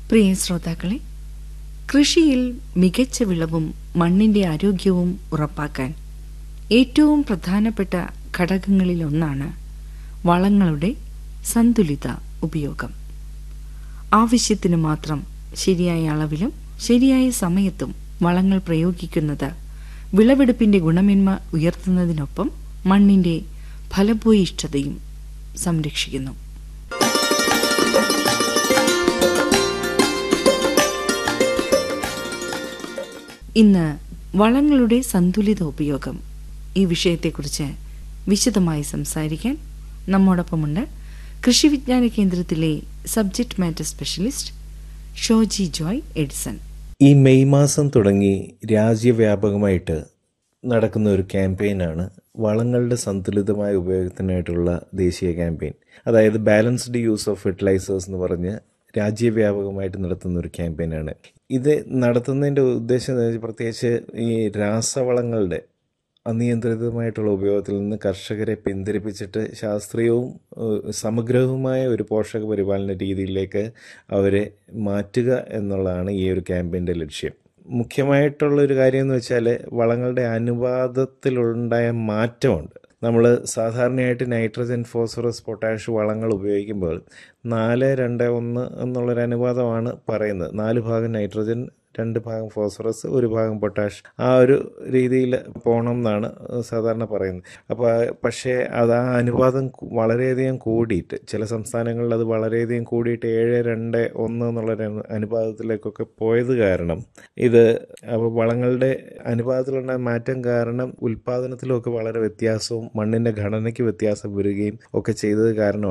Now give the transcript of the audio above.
പ്രിയ ശ്രോതാക്കളെ കൃഷിയിൽ മികച്ച വിളവും മണ്ണിന്റെ ആരോഗ്യവും ഉറപ്പാക്കാൻ ഏറ്റവും പ്രധാനപ്പെട്ട ഘടകങ്ങളിലൊന്നാണ് വളങ്ങളുടെ സന്തുലിത ഉപയോഗം ആവശ്യത്തിന് മാത്രം ശരിയായ അളവിലും ശരിയായ സമയത്തും വളങ്ങൾ പ്രയോഗിക്കുന്നത് വിളവെടുപ്പിന്റെ ഗുണമേന്മ ഉയർത്തുന്നതിനൊപ്പം മണ്ണിന്റെ ഫലഭൂയിഷ്ഠതയും സംരക്ഷിക്കുന്നു ഇന്ന് വളങ്ങളുടെ സന്തുലിത ഉപയോഗം ഈ വിഷയത്തെക്കുറിച്ച് വിശദമായി സംസാരിക്കാൻ നമ്മോടൊപ്പമുണ്ട് കൃഷി വിജ്ഞാന കേന്ദ്രത്തിലെ subject matter specialist Shoji Joy Edison ഈ മെയ് മാസം തുടങ്ങി രാജ്യവ്യാപകമായിട്ട് നടക്കുന്ന ഒരു ക്യാമ്പയിനാണ് വളങ്ങളുടെ സന്തുലിതമായ ഉപയോഗത്തിനായിട്ടുള്ള ദേശീയ ക്യാമ്പയിൻ അതായത് ബാലൻസ്ഡ് യൂസ് ഓഫ് ഫെർട്ടിലൈസേഴ്സ് എന്ന് പറഞ്ഞ് രാജ്യവ്യാപകമായിട്ട് നടത്തുന്ന ഒരു ക്യാമ്പയിനാണ് ഇത് നടത്തുന്നതിൻ്റെ ഉദ്ദേശം എന്ന് വെച്ചാൽ പ്രത്യേകിച്ച് ഈ രാസവളങ്ങളുടെ അനിയന്ത്രിതമായിട്ടുള്ള ഉപയോഗത്തിൽ നിന്ന് കർഷകരെ പിന്തിരിപ്പിച്ചിട്ട് ശാസ്ത്രീയവും ഏഹ്, സമഗ്രവുമായ ഒരു പോഷക പരിപാലന രീതിയിലേക്ക് അവരെ മാറ്റുക എന്നുള്ളതാണ് ഈ ഒരു ക്യാമ്പയിൻ്റെ ലക്ഷ്യം മുഖ്യമായിട്ടുള്ള ഒരു കാര്യം എന്ന് വെച്ചാൽ വളങ്ങളുടെ അനുപാതത്തിലുണ്ടായ മാറ്റമുണ്ട് നമ്മൾ സാധാരണയായിട്ട് നൈട്രജൻ ഫോസ്ഫറസ് പൊട്ടാഷ് വളങ്ങൾ ഉപയോഗിക്കുമ്പോൾ നാല് രണ്ട് ഒന്ന് എന്നുള്ളൊരു അനുപാതമാണ് പറയുന്നത് നാല് ഭാഗം നൈട്രജൻ രണ്ട് ഭാഗം ഫോസ്ഫറസ് ഒരു ഭാഗം പൊട്ടാഷ് ആ ഒരു രീതിയിൽ പോകണം എന്നാണ് സാധാരണ പറയുന്നത് അപ്പോൾ പക്ഷേ അത് ആ അനുപാതം കു- വളരെയധികം കൂടിയിട്ട് ചില സംസ്ഥാനങ്ങളിൽ അത് വളരെയധികം കൂടിയിട്ട് ഏഴ് രണ്ട് ഒന്ന് എന്നുള്ളൊരു അനു- അനുപാതത്തിലേക്കൊക്കെ പോയത് കാരണം ഇത് അപ്പോൾ വളങ്ങളുടെ അനുപാതത്തിലുണ്ടായ മാറ്റം കാരണം ഉൽപ്പാദനത്തിലൊക്കെ വളരെ വ്യത്യാസവും മണ്ണിൻ്റെ ഘടനയ്ക്ക് വ്യത്യാസം വരികയും ഒക്കെ ചെയ്തത് കാരണം